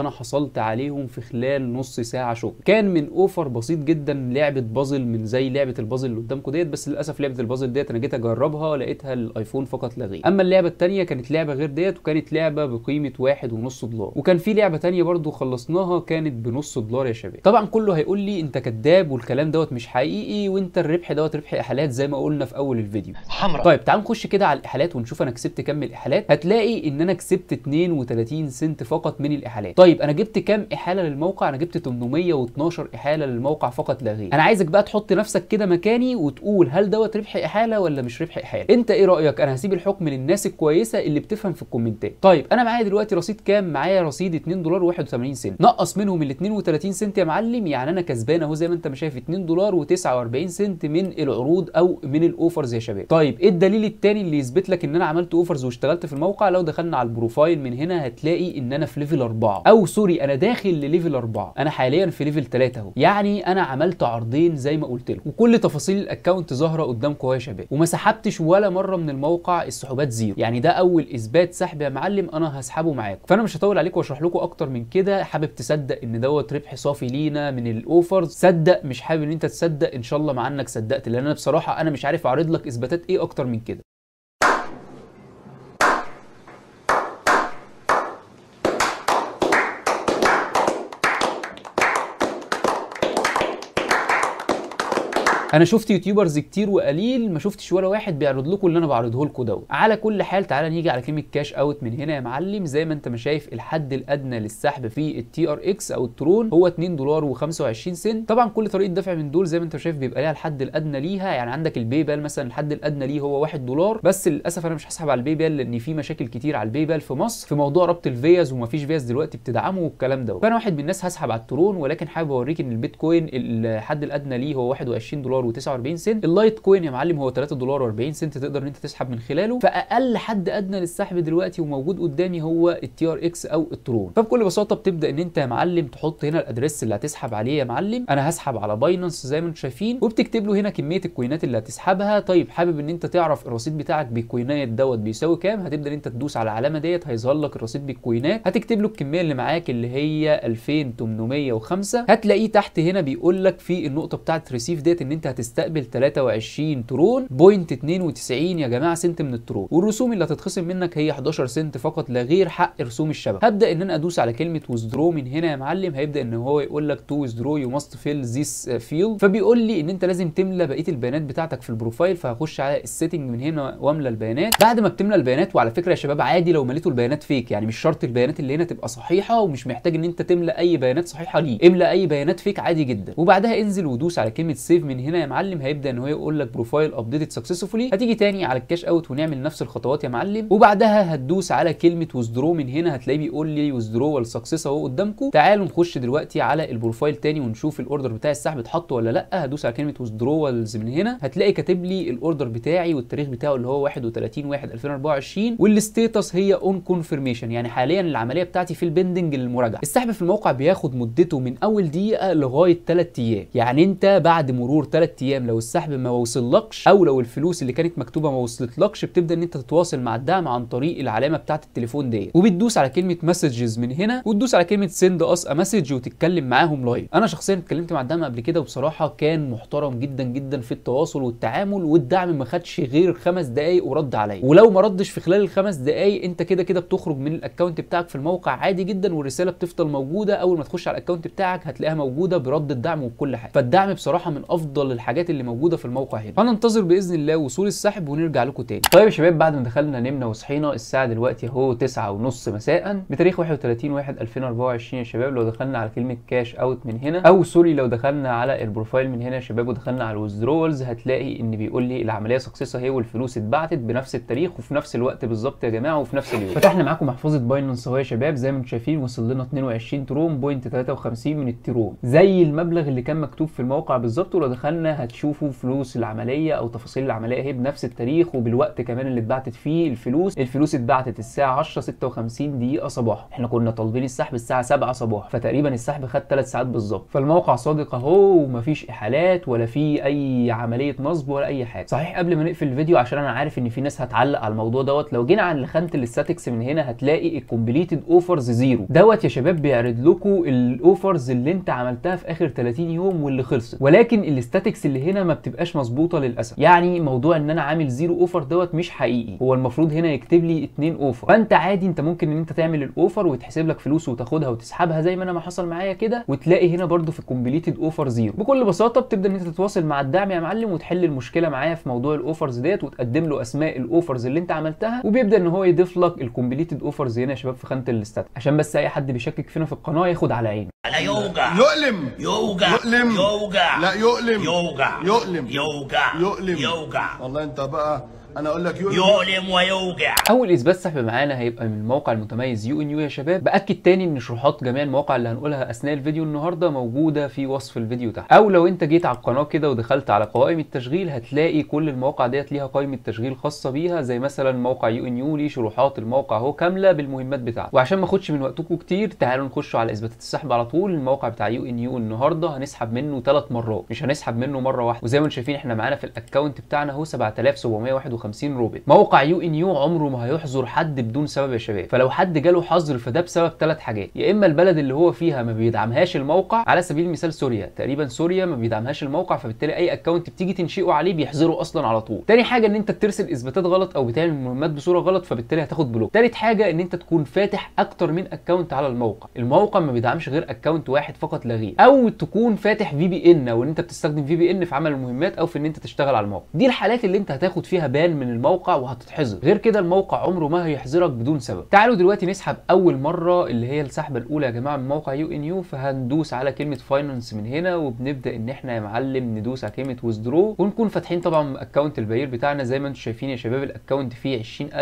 حصلت عليهم في خلال نص ساعه شغل كان من اوفر بسيط جدا لعبه بازل من زي لعبه البازل اللي قدامكم ديت بس للاسف لعبه البازل ديت انا جيت اجربها لقيتها للايفون فقط لا غير اما اللعبه الثانيه كانت لعبه غير ديت وكانت لعبه بقيمه واحد ونص دولار وكان في لعبه تانية برضو خلصناها كانت بنص دولار يا شباب طبعا كله هيقول لي انت كذاب والكلام دوت مش حقيقي وانت الربح دوت ربح احالات زي ما قلنا في اول الفيديو حمراء طيب تعال نخش كده على الاحالات ونشوف انا كسبت كام من الاحالات هتلاقي ان انا كسبت 32 سنت فقط من الاحالات طيب انا جبت كام احاله للموقع انا جبت 812 احاله للموقع فقط لا غير انا عايزك بقى تحط نفسك كده مكاني وتقول هل دوت ربح احاله ولا مش ربح احاله انت ايه رايك انا هسيب الحكم للناس الكويسه اللي بتفهم في الكومنتات طيب انا معايا دلوقتي رصيد كام معايا رصيد 2 دولار و81 سنت نقص منهم ال 32 سنت يا معلم يعني انا كسبان اهو زي ما انت ما شايف 2 دولار و49 سنت من العروض او من الاوفرز يا شباب طيب ايه الدليل التاني اللي يثبت لك ان انا عملت اوفرز واشتغلت في الموقع لو دخلنا على البروفايل من هنا هتلاقي ان انا في ليفل 4 او سوري انا داخل لليفل 4 انا حاليا في ليفل 3 اهو يعني انا عملت عرضين زي ما قلت لكم وكل تفاصيل الاكونت ظاهره قدامكم اهو يا شباب وما سحبتش ولا مره من الموقع السحوبات زيرو يعني ده اول اثبات سحب يا معلم انا هسحبه معاكم فانا مش هطول عليكم واشرح لكم اكتر من كده حابب تصدق ان دوت ربح صافي لينا من الاوفرز صدق مش حابب ان انت تصدق ان شاء الله مع انك صدقت لان انا بصراحه انا مش عارف اعرض لك اثباتات ايه اكتر من كده انا شفت يوتيوبرز كتير وقليل ما شفتش ولا واحد بيعرض لكم اللي انا بعرضه لكم دوت على كل حال تعالى نيجي على كلمه كاش اوت من هنا يا معلم زي ما انت ما شايف الحد الادنى للسحب في التي ار اكس او الترون هو 2 دولار و25 سنت طبعا كل طريقه دفع من دول زي ما انت شايف بيبقى ليها الحد الادنى ليها يعني عندك الباي بال مثلا الحد الادنى ليه هو 1 دولار بس للاسف انا مش هسحب على الباي بال لان في مشاكل كتير على الباي بال في مصر في موضوع ربط الفيز ومفيش فيز دلوقتي بتدعمه والكلام دوت فانا واحد من الناس هسحب على الترون ولكن حابب اوريك ان البيتكوين الحد الادنى ليه هو 21 دولار و49 سنت اللايت كوين يا معلم هو 3 دولار و40 سنت تقدر ان انت تسحب من خلاله فاقل حد ادنى للسحب دلوقتي وموجود قدامي هو التي ار اكس او الترون فبكل بساطه بتبدا ان انت يا معلم تحط هنا الادريس اللي هتسحب عليه يا معلم انا هسحب على باينانس زي ما انتم شايفين وبتكتب له هنا كميه الكوينات اللي هتسحبها طيب حابب ان انت تعرف الرصيد بتاعك بالكوينات دوت بيساوي كام هتبدا ان انت تدوس على العلامه ديت هيظهر لك الرصيد بالكوينات هتكتب له الكميه اللي معاك اللي هي 2805 هتلاقيه تحت هنا بيقول لك في النقطه بتاعت ريسيف ديت ان انت هتستقبل 23 ترون بوينت 92 يا جماعه سنت من الترون والرسوم اللي هتتخصم منك هي 11 سنت فقط لا غير حق رسوم الشبكه هبدا ان انا ادوس على كلمه ويزدرو من هنا يا معلم هيبدا ان هو يقول لك تو ويزدرو يو ماست فيل ذيس فيلد فبيقول لي ان انت لازم تملى بقيه البيانات بتاعتك في البروفايل فهخش على السيتنج من هنا واملى البيانات بعد ما بتملى البيانات وعلى فكره يا شباب عادي لو مليتوا البيانات فيك يعني مش شرط البيانات اللي هنا تبقى صحيحه ومش محتاج ان انت تملى اي بيانات صحيحه ليه املى اي بيانات فيك عادي جدا وبعدها انزل ودوس على كلمه سيف من هنا يا معلم هيبدا ان هو يقول لك بروفايل ابديتد سكسسفولي هتيجي تاني على الكاش اوت ونعمل نفس الخطوات يا معلم وبعدها هتدوس على كلمه ويزدرو من هنا هتلاقيه بيقول لي ويزدرو سكسس اهو قدامكم تعالوا نخش دلوقتي على البروفايل تاني ونشوف الاوردر بتاع السحب اتحط ولا لا هدوس على كلمه ويزدرولز من هنا هتلاقي كاتب لي الاوردر بتاعي والتاريخ بتاعه اللي هو 31 1 2024 والستيتس هي اون كونفirmation يعني حاليا العمليه بتاعتي في البندنج للمراجعه السحب في الموقع بياخد مدته من اول دقيقه لغايه 3 ايام يعني انت بعد مرور 3 ايام لو السحب ما وصلكش او لو الفلوس اللي كانت مكتوبه ما وصلتلكش بتبدا ان انت تتواصل مع الدعم عن طريق العلامه بتاعه التليفون ديت وبتدوس على كلمه مسجز من هنا وتدوس على كلمه سند اس ا مسج وتتكلم معاهم لايف انا شخصيا اتكلمت مع الدعم قبل كده وبصراحه كان محترم جدا جدا في التواصل والتعامل والدعم ما خدش غير خمس دقائق ورد عليا ولو ما ردش في خلال الخمس دقائق انت كده كده بتخرج من الاكونت بتاعك في الموقع عادي جدا والرساله بتفضل موجوده اول ما تخش على الاكونت بتاعك هتلاقيها موجوده برد الدعم وكل حاجه فالدعم بصراحه من افضل الحاجات اللي موجوده في الموقع هنا هننتظر باذن الله وصول السحب ونرجع لكم تاني طيب يا شباب بعد ما دخلنا نمنا وصحينا الساعه دلوقتي اهو 9 ونص مساء بتاريخ 31 1 2024 يا شباب لو دخلنا على كلمه كاش اوت من هنا او سوري لو دخلنا على البروفايل من هنا يا شباب ودخلنا على الويزدرولز هتلاقي ان بيقول لي العمليه سكسس اهي والفلوس اتبعتت بنفس التاريخ وفي نفس الوقت بالظبط يا جماعه وفي نفس اليوم فتحنا معاكم محفظه باينانس اهو يا شباب زي ما انتم شايفين وصل لنا 22 ترون بوينت 53 من الترون زي المبلغ اللي كان مكتوب في الموقع بالظبط ولو دخلنا قلنا هتشوفوا فلوس العمليه او تفاصيل العمليه اهي بنفس التاريخ وبالوقت كمان اللي اتبعتت فيه الفلوس الفلوس اتبعتت الساعه 10 56 دقيقه صباحا احنا كنا طالبين السحب الساعه 7 صباحا فتقريبا السحب خد 3 ساعات بالظبط فالموقع صادق اهو ومفيش احالات ولا في اي عمليه نصب ولا اي حاجه صحيح قبل ما نقفل الفيديو عشان انا عارف ان في ناس هتعلق على الموضوع دوت لو جينا عن خانه الاستاتكس من هنا هتلاقي الكومبليتد اوفرز زيرو دوت يا شباب بيعرض لكم الاوفرز اللي انت عملتها في اخر 30 يوم واللي خلصت ولكن الاستاتكس اللي هنا ما بتبقاش مظبوطه للاسف يعني موضوع ان انا عامل زيرو اوفر دوت مش حقيقي هو المفروض هنا يكتب لي اتنين اوفر فانت عادي انت ممكن ان انت تعمل الاوفر وتحسب لك فلوس وتاخدها وتسحبها زي ما انا ما حصل معايا كده وتلاقي هنا برده في الكومبليتد اوفر زيرو بكل بساطه بتبدا ان انت تتواصل مع الدعم يا معلم وتحل المشكله معايا في موضوع الاوفرز ديت وتقدم له اسماء الاوفرز اللي انت عملتها وبيبدا ان هو يضيف لك الكومبليتد اوفرز هنا يا شباب في خانه الاستات عشان بس اي حد بيشكك فينا في القناه ياخد على عينه لا يوجع يؤلم يوجع يؤلم يوجع لا يؤلم يوجع يؤلم يوجع يؤلم يوجع والله انت بقى انا اقول لك يؤلم يؤلم ويوجع اول اثبات سحب معانا هيبقى من الموقع المتميز يو ان يو يا شباب باكد تاني ان شروحات جميع المواقع اللي هنقولها اثناء الفيديو النهارده موجوده في وصف الفيديو تحت او لو انت جيت على القناه كده ودخلت على قوائم التشغيل هتلاقي كل المواقع ديت ليها قائمه تشغيل خاصه بيها زي مثلا موقع يو ان يو ليه شروحات الموقع اهو كامله بالمهمات بتاعته وعشان ما اخدش من وقتكم كتير تعالوا نخش على اثباتات السحب على طول الموقع بتاع يو ان يو النهارده هنسحب منه ثلاث مرات مش هنسحب منه مره واحده وزي ما انتم شايفين احنا معانا في الاكونت بتاعنا اهو 7751 روبل موقع يو ان يو عمره ما هيحظر حد بدون سبب يا شباب فلو حد جاله حظر فده بسبب ثلاث حاجات يا اما البلد اللي هو فيها ما بيدعمهاش الموقع على سبيل المثال سوريا تقريبا سوريا ما بيدعمهاش الموقع فبالتالي اي اكونت بتيجي تنشئه عليه بيحظره اصلا على طول تاني حاجه ان انت بترسل اثباتات غلط او بتعمل مهمات بصوره غلط فبالتالي هتاخد بلوك تالت حاجه ان انت تكون فاتح اكتر من اكونت على الموقع الموقع ما بيدعمش غير اكونت واحد فقط لا غير او تكون فاتح في بي ان او ان انت بتستخدم في بي ان في عمل المهمات او في ان انت تشتغل على الموقع دي الحالات اللي انت هتاخد فيها بان من الموقع وهتتحظر غير كده الموقع عمره ما هيحظرك بدون سبب تعالوا دلوقتي نسحب اول مره اللي هي السحبه الاولى يا جماعه من موقع يو ان يو فهندوس على كلمه فاينانس من هنا وبنبدا ان احنا يا معلم ندوس على كلمه ويزدرو ونكون فاتحين طبعا اكونت البير بتاعنا زي ما انتم شايفين يا شباب الاكونت فيه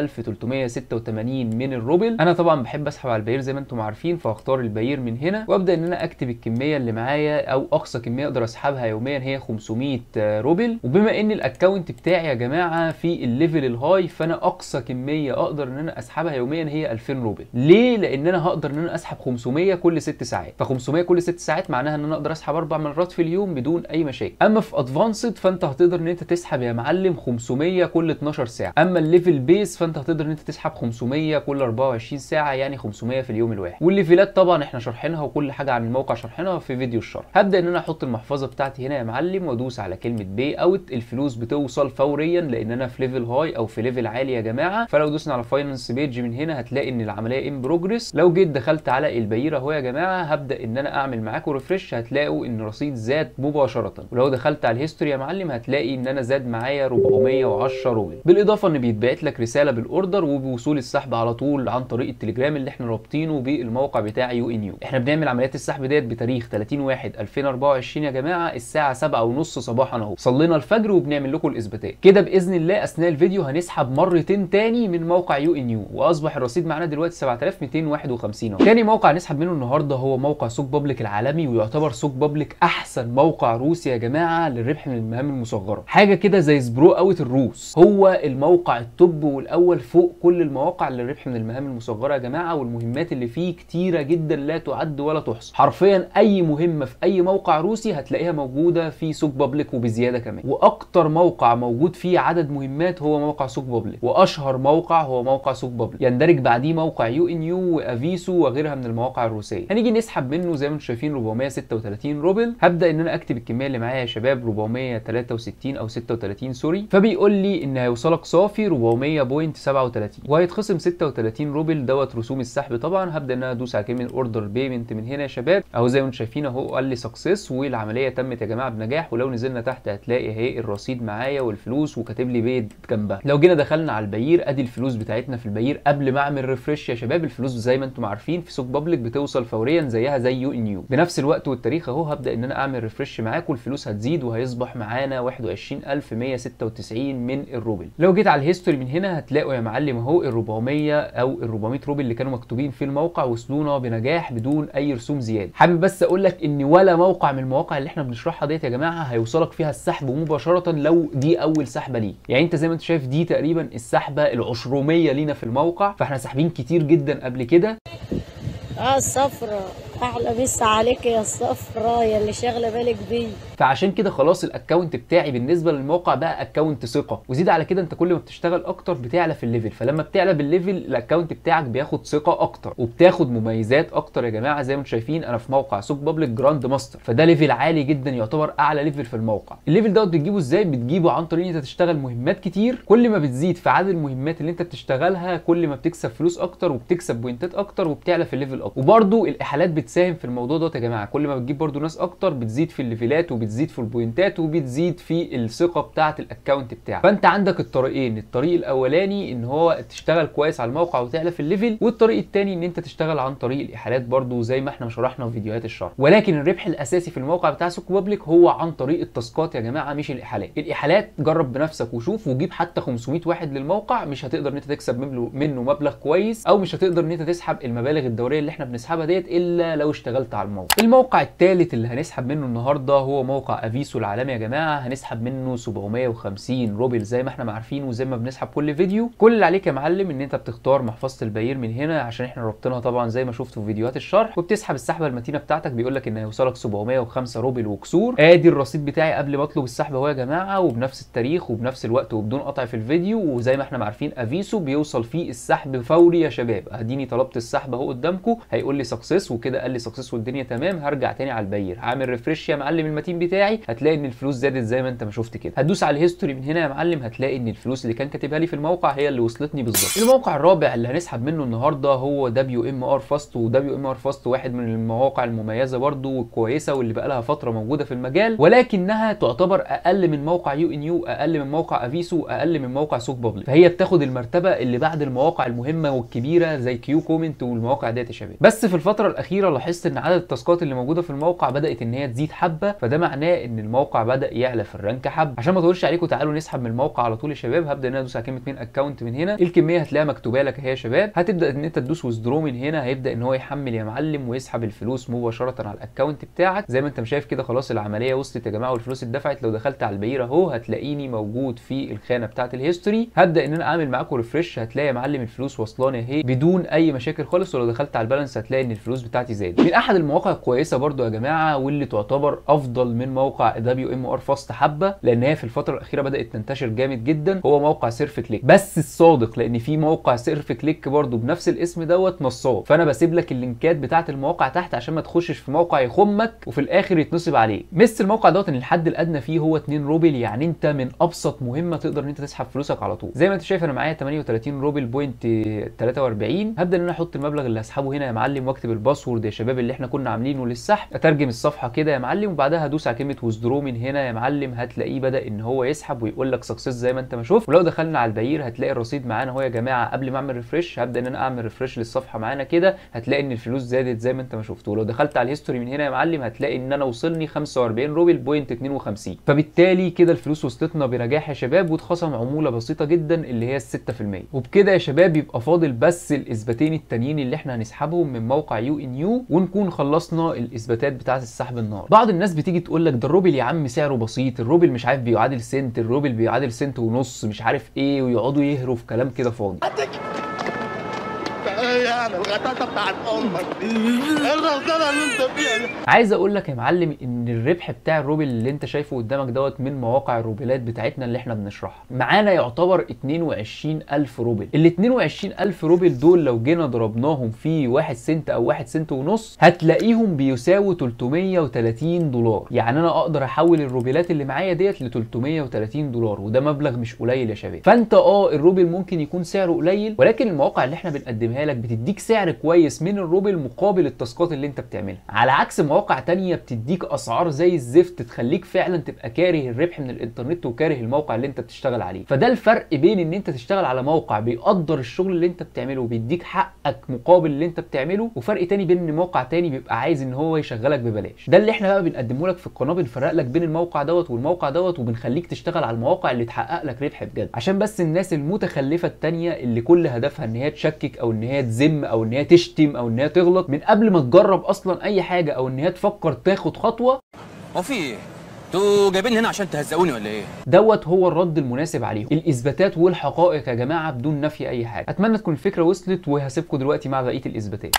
20386 من الروبل انا طبعا بحب اسحب على البير زي ما انتم عارفين فاختار البير من هنا وابدا ان انا اكتب الكميه اللي معايا او اقصى كميه اقدر اسحبها يوميا هي 500 روبل وبما ان الاكونت بتاعي يا جماعه في الليفل الهاي فانا اقصى كميه اقدر ان انا اسحبها يوميا هي 2000 روبل ليه لان انا هقدر ان انا اسحب 500 كل 6 ساعات ف 500 كل 6 ساعات معناها ان انا اقدر اسحب اربع مرات في اليوم بدون اي مشاكل اما في ادفانسد فانت هتقدر ان انت تسحب يا معلم 500 كل 12 ساعه اما الليفل بيس فانت هتقدر ان انت تسحب 500 كل 24 ساعه يعني 500 في اليوم الواحد والليفلات طبعا احنا شارحينها وكل حاجه عن الموقع شارحينها في فيديو الشرح هبدا ان انا احط المحفظه بتاعتي هنا يا معلم وادوس على كلمه بي اوت الفلوس بتوصل فوريا لان انا في ليفل هاي او في ليفل عالي يا جماعه فلو دوسنا على فاينانس بيج من هنا هتلاقي ان العمليه ان بروجريس لو جيت دخلت على البيره اهو يا جماعه هبدا ان انا اعمل معاكم ريفرش هتلاقوا ان رصيد زاد مباشره ولو دخلت على الهيستوري يا معلم هتلاقي ان انا زاد معايا 410 روبل بالاضافه ان بيتبعت لك رساله بالاوردر وبوصول السحب على طول عن طريق التليجرام اللي احنا رابطينه بالموقع بتاع يو ان يو احنا بنعمل عمليات السحب ديت بتاريخ 30 1 2024 يا جماعه الساعه 7 ونص صباحا اهو صلينا الفجر وبنعمل لكم الاثباتات كده باذن الله اثناء الفيديو هنسحب مرتين تاني من موقع يو ان يو واصبح الرصيد معانا دلوقتي 7251 اهو تاني موقع نسحب منه النهارده هو موقع سوق بابليك العالمي ويعتبر سوق بابليك احسن موقع روسي يا جماعه للربح من المهام المصغره حاجه كده زي سبرو اوت الروس هو الموقع التوب والاول فوق كل المواقع للربح من المهام المصغره يا جماعه والمهمات اللي فيه كتيره جدا لا تعد ولا تحصى حرفيا اي مهمه في اي موقع روسي هتلاقيها موجوده في سوق بابليك وبزياده كمان واكتر موقع موجود فيه عدد مهمات هو موقع سوق بابليك واشهر موقع هو موقع سوق بابليك يندرج بعديه موقع يو ان يو وافيسو وغيرها من المواقع الروسيه هنيجي نسحب منه زي ما انتم شايفين 436 روبل هبدا ان انا اكتب الكميه اللي معايا يا شباب 463 او 36 سوري فبيقول لي ان هيوصلك صافي 400.37 وهيتخصم 36 روبل دوت رسوم السحب طبعا هبدا ان انا ادوس على كلمه اوردر بيمنت من هنا يا شباب اهو زي ما انتم شايفين اهو قال لي سكسس والعمليه تمت يا جماعه بنجاح ولو نزلنا تحت هتلاقي اهي الرصيد معايا والفلوس وكاتب لي بيد جنبها لو جينا دخلنا على البيير ادي الفلوس بتاعتنا في البيير قبل ما اعمل ريفرش يا شباب الفلوس زي ما انتم عارفين في سوق بابليك بتوصل فوريا زيها زي يو ان يو بنفس الوقت والتاريخ اهو هبدا ان انا اعمل ريفرش معاكم الفلوس هتزيد وهيصبح معانا 21196 من الروبل لو جيت على الهيستوري من هنا هتلاقوا يا معلم اهو ال 400 او ال 400 روبل اللي كانوا مكتوبين في الموقع وصلونا بنجاح بدون اي رسوم زياده حابب بس اقول لك ان ولا موقع من المواقع اللي احنا بنشرحها ديت يا جماعه هيوصلك فيها السحب مباشره لو دي اول سحبه ليك يعني انت زي ما انت شايف دي تقريبا السحبه العشرمية لينا في الموقع فاحنا ساحبين كتير جدا قبل كده اه الصفرة احلى مسا عليك يا الصفرة يا اللي شاغله بالك بيه فعشان كده خلاص الاكونت بتاعي بالنسبه للموقع بقى اكونت ثقه وزيد على كده انت كل ما بتشتغل اكتر بتعلى في الليفل فلما بتعلى بالليفل الاكونت بتاعك بياخد ثقه اكتر وبتاخد مميزات اكتر يا جماعه زي ما انتم شايفين انا في موقع سوق بابليك جراند ماستر فده ليفل عالي جدا يعتبر اعلى ليفل في الموقع الليفل دوت بتجيبه ازاي بتجيبه عن طريق ان انت تشتغل مهمات كتير كل ما بتزيد في عدد المهمات اللي انت بتشتغلها كل ما بتكسب فلوس اكتر وبتكسب بوينتات اكتر وبتعلى في الليفل اكتر وبرده الاحالات بتساهم في الموضوع دوت يا جماعه كل ما بتجيب برده ناس اكتر بتزيد في الليفلات وبتزيد في البوينتات وبتزيد في الثقه بتاعه الاكونت بتاعك فانت عندك الطريقين الطريق الاولاني ان هو تشتغل كويس على الموقع وتعلى في الليفل والطريق الثاني ان انت تشتغل عن طريق الاحالات برده زي ما احنا شرحنا في فيديوهات الشرح ولكن الربح الاساسي في الموقع بتاع سوق بابليك هو عن طريق التاسكات يا جماعه مش الاحالات الاحالات جرب بنفسك وشوف وجيب حتى 500 واحد للموقع مش هتقدر ان انت تكسب منه منه مبلغ كويس او مش هتقدر ان انت تسحب المبالغ الدوريه اللي احنا بنسحبها ديت الا لو اشتغلت على الموقع الموقع الثالث اللي هنسحب منه النهارده هو موقع افيسو العالمي يا جماعه هنسحب منه 750 روبل زي ما احنا عارفين وزي ما بنسحب كل فيديو كل اللي عليك يا معلم ان انت بتختار محفظه البيير من هنا عشان احنا رابطينها طبعا زي ما شفتوا في فيديوهات الشرح وبتسحب السحبه المتينه بتاعتك بيقول لك ان هيوصلك 705 روبل وكسور ادي الرصيد بتاعي قبل ما اطلب السحب اهو يا جماعه وبنفس التاريخ وبنفس الوقت وبدون قطع في الفيديو وزي ما احنا عارفين افيسو بيوصل فيه السحب فوري يا شباب اديني طلبت السحب اهو قدامكم هيقول لي سكسس وكده قال لي سكسس والدنيا تمام هرجع تاني على البير هعمل ريفرش يا معلم المتين بتاعي هتلاقي ان الفلوس زادت زي ما انت ما شفت كده هتدوس على الهيستوري من هنا يا معلم هتلاقي ان الفلوس اللي كان كاتبها لي في الموقع هي اللي وصلتني بالظبط الموقع الرابع اللي هنسحب منه النهارده هو دبليو ام ار فاست ودبليو ام ار فاست واحد من المواقع المميزه برده والكويسه واللي بقى لها فتره موجوده في المجال ولكنها تعتبر اقل من موقع يو ان يو اقل من موقع افيسو اقل من موقع سوق بابليك فهي بتاخد المرتبه اللي بعد المواقع المهمه والكبيره زي كيو كومنت والمواقع ديت يا شباب بس في الفتره الاخيره لاحظت ان عدد التاسكات اللي موجوده في الموقع بدات ان هي تزيد حبه فده معناه ان الموقع بدا يعلى في الرانك حبه عشان ما اطولش عليكم تعالوا نسحب من الموقع على طول يا شباب هبدا ان انا ادوس على كلمه مين اكونت من هنا الكميه هتلاقيها مكتوبه لك اهي يا شباب هتبدا ان انت تدوس ويزدرو من هنا هيبدا ان هو يحمل يا معلم ويسحب الفلوس مباشره على الاكونت بتاعك زي ما انت شايف كده خلاص العمليه وصلت يا جماعه والفلوس اتدفعت لو دخلت على البير اهو هتلاقيني موجود في الخانه بتاعه الهيستوري هبدا ان انا اعمل معاكم ريفرش هتلاقي يا معلم الفلوس وصلاني اهي بدون اي مشاكل خالص ولو دخلت على البالانس هتلاقي ان الفلوس بتاعتي زادت من احد المواقع الكويسه برده يا جماعه واللي تعتبر افضل من موقع دبليو ام ار فاست حبه لان هي في الفتره الاخيره بدات تنتشر جامد جدا هو موقع سيرف كليك بس الصادق لان في موقع سيرف كليك برده بنفس الاسم دوت نصاب فانا بسيب لك اللينكات بتاعه المواقع تحت عشان ما تخشش في موقع يخمك وفي الاخر يتنصب عليه مس الموقع دوت ان الحد الادنى فيه هو 2 روبل يعني انت من ابسط مهمه تقدر ان انت تسحب فلوسك على طول زي ما انت شايف انا معايا 38 روبل بوينت 43 هبدا ان انا احط المبلغ اللي هسحبه هنا يا معلم واكتب الباسورد يا شباب اللي احنا كنا عاملينه للسحب اترجم الصفحه كده يا معلم وبعدها هدوس على كلمه ويزدرو من هنا يا معلم هتلاقيه بدا ان هو يسحب ويقول لك سكسس زي ما انت ما شفت ولو دخلنا على البيير هتلاقي الرصيد معانا اهو يا جماعه قبل ما اعمل ريفرش هبدا ان انا اعمل ريفرش للصفحه معانا كده هتلاقي ان الفلوس زادت زي ما انت ما شفت ولو دخلت على الهيستوري من هنا يا معلم هتلاقي ان انا وصلني 45 روبل بوينت 52 فبالتالي كده الفلوس وصلتنا بنجاح يا شباب واتخصم عموله بسيطه جدا اللي هي ال 6% وبكده يا شباب يبقى فاضل بس الاثباتين التانيين اللي احنا هنسحبهم من موقع يو ان يو ونكون خلصنا الاثباتات بتاعه السحب النهارده بعض الناس بتيجي تقول لك ده الروبل يا عم سعره بسيط الروبل مش عارف بيعادل سنت الروبل بيعادل سنت ونص مش عارف ايه ويقعدوا يهروا في كلام كده فاضي يعني الغطاسه بتاعت امك ايه الغلطانه اللي انت فيها دي؟ عايز اقول لك يا معلم ان الربح بتاع الروبل اللي انت شايفه قدامك دوت من مواقع الروبلات بتاعتنا اللي احنا بنشرحها معانا يعتبر 22000 روبل ال 22000 روبل دول لو جينا ضربناهم في 1 سنت او 1 سنت ونص هتلاقيهم بيساووا 330 دولار يعني انا اقدر احول الروبلات اللي معايا ديت ل 330 دولار وده مبلغ مش قليل يا شباب فانت اه الروبل ممكن يكون سعره قليل ولكن المواقع اللي احنا بنقدمها لك بتديك بتديك سعر كويس من الروبل مقابل التاسكات اللي انت بتعملها على عكس مواقع تانية بتديك اسعار زي الزفت تخليك فعلا تبقى كاره الربح من الانترنت وكاره الموقع اللي انت بتشتغل عليه فده الفرق بين ان انت تشتغل على موقع بيقدر الشغل اللي انت بتعمله وبيديك حقك مقابل اللي انت بتعمله وفرق تاني بين ان موقع تاني بيبقى عايز ان هو يشغلك ببلاش ده اللي احنا بقى بنقدمه لك في القناه بنفرق لك بين الموقع دوت والموقع دوت وبنخليك تشتغل على المواقع اللي تحقق لك ربح بجد عشان بس الناس المتخلفه التانية اللي كل هدفها ان هي تشكك او ان هي تذم او ان هي تشتم او ان هي تغلط من قبل ما تجرب اصلا اي حاجه او ان هي تفكر تاخد خطوه هو في ايه؟ انتوا جايبيني هنا عشان تهزقوني ولا ايه؟ دوت هو الرد المناسب عليهم الاثباتات والحقائق يا جماعه بدون نفي اي حاجه اتمنى تكون الفكره وصلت وهسيبكم دلوقتي مع بقيه الاثباتات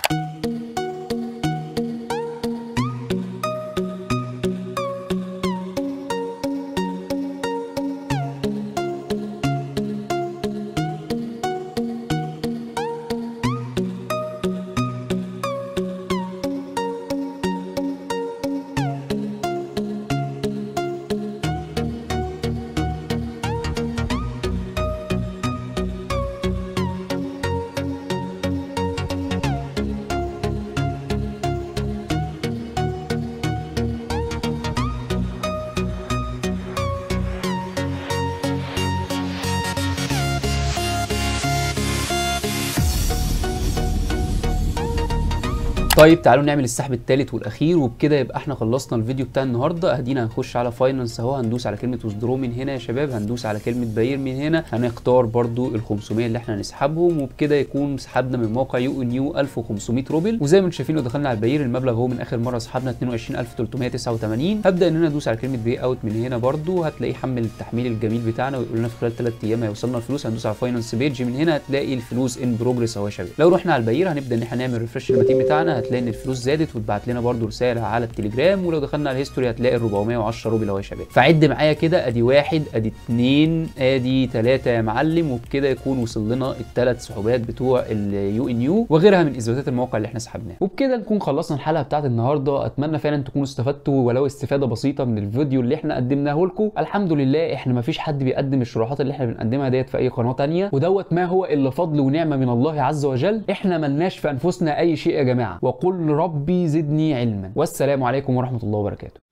طيب تعالوا نعمل السحب الثالث والاخير وبكده يبقى احنا خلصنا الفيديو بتاع النهارده ادينا هنخش على فاينانس اهو هندوس على كلمه ويزدرو من هنا يا شباب هندوس على كلمه باير من هنا هنختار برضو ال 500 اللي احنا هنسحبهم وبكده يكون سحبنا من موقع يو ان يو 1500 روبل وزي ما انتم شايفين لو دخلنا على الباير المبلغ هو من اخر مره سحبنا 22389 هبدا ان انا ادوس على كلمه بي اوت من هنا برضو هتلاقيه حمل التحميل الجميل بتاعنا ويقول لنا في خلال 3 ايام هيوصلنا الفلوس هندوس على فاينانس بيج من هنا هتلاقي الفلوس ان بروجريس اهو يا شباب لو رحنا على الباير هنبدا ان احنا نعمل ريفرش المتين بتاعنا هتلاقي ان الفلوس زادت وتبعت لنا برده رساله على التليجرام ولو دخلنا على الهيستوري هتلاقي ال 410 روبل اهو يا شباب فعد معايا كده ادي واحد ادي اتنين ادي تلاته يا معلم وبكده يكون وصل لنا الثلاث سحوبات بتوع اليو ان يو وغيرها من اثباتات المواقع اللي احنا سحبناها وبكده نكون خلصنا الحلقه بتاعت النهارده اتمنى فعلا تكونوا استفدتوا ولو استفاده بسيطه من الفيديو اللي احنا قدمناه لكم الحمد لله احنا ما فيش حد بيقدم الشروحات اللي احنا بنقدمها ديت في اي قناه تانية ودوت ما هو الا فضل ونعمه من الله عز وجل احنا ملناش في انفسنا اي شيء يا جماعه وقل ربي زدني علما والسلام عليكم ورحمه الله وبركاته